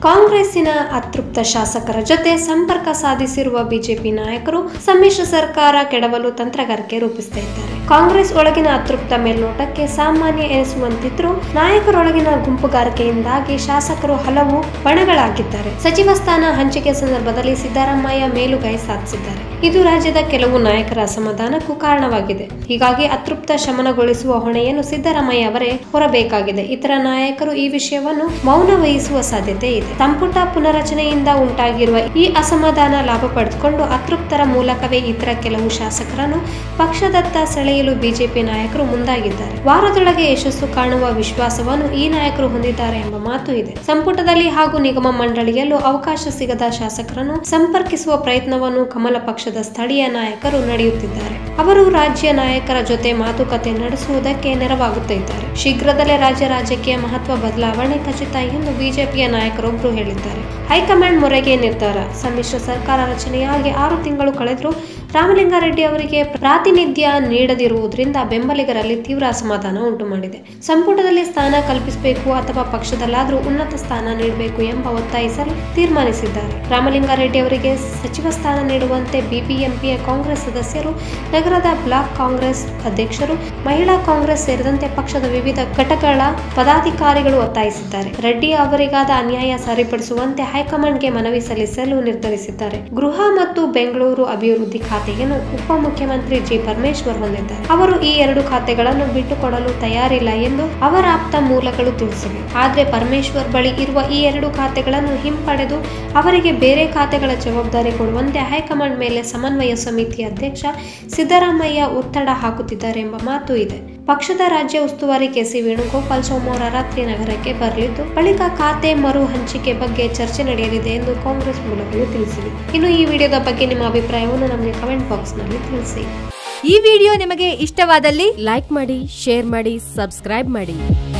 ಕಾಂಗ್ರೆಸ್ಸಿನ ಅತೃಪ್ತ ಶಾಸಕರ ಜೊತೆ ಸಂಪರ್ಕ ಸಾಧಿಸಿರುವ ಬಿಜೆಪಿ ನಾಯಕರು ಸಮ್ಮಿಶ್ರ ಸರ್ಕಾರ ಕೆಡವಲು ತಂತ್ರಗಾರಿಕೆ ರೂಪಿಸ್ತಾ ಇದ್ದಾರೆ ಕಾಂಗ್ರೆಸ್ ಒಳಗಿನ ಅತೃಪ್ತ ಮೇಲ್ನೋಟಕ್ಕೆ ಸಾಮಾನ್ಯ ಎನಿಸುವಂತಿದ್ರು ನಾಯಕರೊಳಗಿನ ಗುಂಪುಗಾರಿಕೆಯಿಂದಾಗಿ ಶಾಸಕರು ಹಲವು ಬಣಗಳಾಗಿದ್ದಾರೆ ಸಚಿವ ಸ್ಥಾನ ಹಂಚಿಕೆ ಸಂದರ್ಭದಲ್ಲಿ ಸಿದ್ದರಾಮಯ್ಯ ಮೇಲುಗೈ ಸಾಧಿಸಿದ್ದಾರೆ ಇದು ರಾಜ್ಯದ ಕೆಲವು ನಾಯಕರ ಅಸಮಾಧಾನಕ್ಕೂ ಕಾರಣವಾಗಿದೆ ಹೀಗಾಗಿ ಅತೃಪ್ತ ಶಮನಗೊಳಿಸುವ ಹೊಣೆಯನ್ನು ಸಿದ್ದರಾಮಯ್ಯ ಅವರೇ ಹೊರಬೇಕಾಗಿದೆ ಇತರ ನಾಯಕರು ಈ ವಿಷಯವನ್ನು ಮೌನ ವಹಿಸುವ ಸಾಧ್ಯತೆ ಇದೆ ಸಂಪುಟ ಪುನರಚನೆಯಿಂದ ಉಂಟಾಗಿರುವ ಈ ಅಸಮಾಧಾನ ಲಾಭ ಪಡೆದುಕೊಂಡು ಅತೃಪ್ತರ ಮೂಲಕವೇ ಇತರ ಕೆಲವು ಶಾಸಕರನ್ನು ಪಕ್ಷದತ್ತ ಸೆಳೆಯಲು ಬಿಜೆಪಿ ನಾಯಕರು ಮುಂದಾಗಿದ್ದಾರೆ ವಾರದೊಳಗೆ ಯಶಸ್ಸು ಕಾಣುವ ವಿಶ್ವಾಸವನ್ನು ಈ ನಾಯಕರು ಹೊಂದಿದ್ದಾರೆ ಎಂಬ ಮಾತು ಇದೆ ಸಂಪುಟದಲ್ಲಿ ಹಾಗೂ ನಿಗಮ ಮಂಡಳಿಯಲ್ಲೂ ಅವಕಾಶ ಸಿಗದ ಶಾಸಕರನ್ನು ಸಂಪರ್ಕಿಸುವ ಪ್ರಯತ್ನವನ್ನು ಕಮಲ ಪಕ್ಷದ ಸ್ಥಳೀಯ ನಾಯಕರು ನಡೆಯುತ್ತಿದ್ದಾರೆ ಅವರು ರಾಜ್ಯ ನಾಯಕರ ಜೊತೆ ಮಾತುಕತೆ ನಡೆಸುವುದಕ್ಕೆ ನೆರವಾಗುತ್ತಿದ್ದಾರೆ ಶೀಘ್ರದಲ್ಲೇ ರಾಜ್ಯ ರಾಜಕೀಯ ಮಹತ್ವ ಬದಲಾವಣೆ ಖಚಿತ ಎಂದು ಬಿಜೆಪಿಯ ನಾಯಕರೊಬ್ಬರು ಹೇಳಿದ್ದಾರೆ ಹೈಕಮಾಂಡ್ ಮೊರೆಗೆ ನಿರ್ಧಾರ ಸಮ್ಮಿಶ್ರ ಸರ್ಕಾರ ರಚನೆಯಾಗಿ ಆರು ತಿಂಗಳು ಕಳೆದರೂ ರಾಮಲಿಂಗಾರೆಡ್ಡಿ ಅವರಿಗೆ ಪ್ರಾತಿನಿಧ್ಯ ನೀಡದಿರುವುದರಿಂದ ಬೆಂಬಲಿಗರಲ್ಲಿ ತೀವ್ರ ಅಸಮಾಧಾನ ಉಂಟು ಮಾಡಿದೆ ಸಂಪುಟದಲ್ಲಿ ಸ್ಥಾನ ಕಲ್ಪಿಸಬೇಕು ಅಥವಾ ಪಕ್ಷದಲ್ಲಾದರೂ ಉನ್ನತ ಸ್ಥಾನ ನೀಡಬೇಕು ಎಂಬ ಒತ್ತಾಯಿಸಲು ತೀರ್ಮಾನಿಸಿದ್ದಾರೆ ರಾಮಲಿಂಗಾರೆಡ್ಡಿ ಅವರಿಗೆ ಸಚಿವ ಸ್ಥಾನ ನೀಡುವಂತೆ ಬಿಬಿಎಂಪಿಯ ಕಾಂಗ್ರೆಸ್ ಸದಸ್ಯರು ನಗರದ ಬ್ಲಾಕ್ ಕಾಂಗ್ರೆಸ್ ಅಧ್ಯಕ್ಷರು ಮಹಿಳಾ ಕಾಂಗ್ರೆಸ್ ಸೇರಿದಂತೆ ಪಕ್ಷದ ವಿವಿಧ ಘಟಕಗಳ ಪದಾಧಿಕಾರಿಗಳು ಒತ್ತಾಯಿಸಿದ್ದಾರೆ ರೆಡ್ಡಿ ಅವರಿಗಾದ ಅನ್ಯಾಯ ಸರಿಪಡಿಸುವಂತೆ ಹೈಕಮಾಂಡ್ಗೆ ಮನವಿ ಸಲ್ಲಿಸಲು ನಿರ್ಧರಿಸಿದ್ದಾರೆ ಗೃಹ ಮತ್ತು ಬೆಂಗಳೂರು ಅಭಿವೃದ್ಧಿ ಖಾತೆಯನ್ನು ಉಪಮುಖ್ಯಮಂತ್ರಿ ಜಿ ಪರಮೇಶ್ವರ್ ಹೊಂದಿದ್ದಾರೆ ಅವರು ಈ ಎರಡು ಖಾತೆಗಳನ್ನು ಬಿಟ್ಟುಕೊಡಲು ತಯಾರಿಲ್ಲ ಎಂದು ಅವರ ಆಪ್ತ ಮೂಲಗಳು ತಿಳಿಸಿವೆ ಆದರೆ ಪರಮೇಶ್ವರ್ ಬಳಿ ಇರುವ ಈ ಎರಡು ಖಾತೆಗಳನ್ನು ಹಿಂಪಡೆದು ಅವರಿಗೆ ಬೇರೆ ಖಾತೆಗಳ ಜವಾಬ್ದಾರಿ ಕೊಡುವಂತೆ ಹೈಕಮಾಂಡ್ ಮೇಲೆ ಸಮನ್ವಯ ಸಮಿತಿ ಅಧ್ಯಕ್ಷ ಸಿದ್ದರಾಮಯ್ಯ ಒತ್ತಡ ಹಾಕುತ್ತಿದ್ದಾರೆ ಎಂಬ ಮಾತು ಇದೆ ಪಕ್ಷದ ರಾಜ್ಯ ಉಸ್ತುವಾರಿ ಕೆಸಿ ವೇಣುಗೋಪಾಲ್ ಸೋಮವಾರ ರಾತ್ರಿ ನಗರಕ್ಕೆ ಬರಲಿದ್ದು ಬಳಿಕ ಖಾತೆ ಮರು ಹಂಚಿಕೆ ಬಗ್ಗೆ ಚರ್ಚೆ ನಡೆಯಲಿದೆ ಎಂದು ಕಾಂಗ್ರೆಸ್ ಮೂಲಗಳು ತಿಳಿಸಿವೆ ಇನ್ನು ಈ ವಿಡಿಯೋದ ಬಗ್ಗೆ ನಿಮ್ಮ ಅಭಿಪ್ರಾಯವನ್ನು ನಮಗೆ ಕಮೆಂಟ್ ಬಾಕ್ಸ್ನಲ್ಲಿ ತಿಳಿಸಿ ಈ ವಿಡಿಯೋ ನಿಮಗೆ ಇಷ್ಟವಾದಲ್ಲಿ ಲೈಕ್ ಮಾಡಿ ಶೇರ್ ಮಾಡಿ ಸಬ್ಸ್ಕ್ರೈಬ್ ಮಾಡಿ